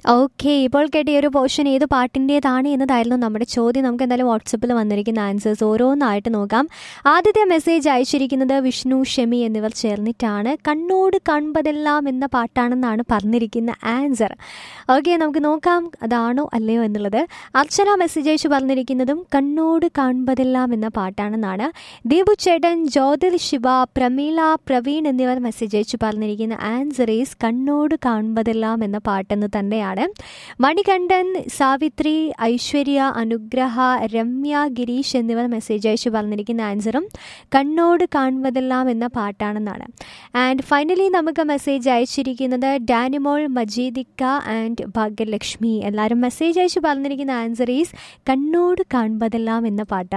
okay ഇപ്പോൾ കേട്ട ഈ ഒരു പോർഷൻ ഏത് പാട്ടിൻ്റേതാണ് എന്നതായിരുന്നു നമ്മുടെ ചോദ്യം നമുക്ക് എന്തായാലും വാട്സപ്പിൽ വന്നിരിക്കുന്ന ആൻസേഴ്സ് ഓരോന്നായിട്ട് നോക്കാം ആദ്യത്തെ മെസ്സേജ് അയച്ചിരിക്കുന്നത് വിഷ്ണു ഷെമി എന്നിവർ ചേർന്നിട്ടാണ് കണ്ണോട് കൺപതെല്ലാം എന്ന പാട്ടാണെന്നാണ് പറഞ്ഞിരിക്കുന്ന ആൻസർ ഓക്കെ നമുക്ക് നോക്കാം അതാണോ അല്ലയോ എന്നുള്ളത് അർച്ചന മെസ്സേജ് അയച്ച് പറഞ്ഞിരിക്കുന്നതും കണ്ണോട് കാണുമ്പതെല്ലാം എന്ന പാട്ടാണെന്നാണ് ദീപു ചേട്ടൻ ജ്യോതിൽ ശിവ പ്രമീള പ്രവീൺ എന്നിവർ മെസ്സേജ് അയച്ച് പറഞ്ഞിരിക്കുന്ന ആൻസർ ഈസ് കണ്ണോട് കാണുമ്പതെല്ലാം എന്ന പാട്ടെന്ന് തന്നെയാണ് മണികണ്ഠൻ സാവിത്രി ഐശ്വര്യ അനുഗ്രഹ രമ്യ ഗിരീഷ് എന്നിവർ മെസ്സേജ് അയച്ച് പറഞ്ഞിരിക്കുന്ന ആൻസറും കണ്ണോട് കാണുവതെല്ലാം എന്ന പാട്ടാണെന്നാണ് ആൻഡ് ഫൈനലി നമുക്ക് മെസ്സേജ് അയച്ചിരിക്കുന്നത് ഡാനിമോൾ മജീദിക്ക ആൻഡ് ഭാഗ്യലക്ഷ്മി എല്ലാവരും മെസ്സേജ് അയച്ച് പറഞ്ഞിരിക്കുന്ന ആൻസർ ഈസ് കണ്ണോട് കാണുമ്പതെല്ലാം എന്ന പാട്ടാണ്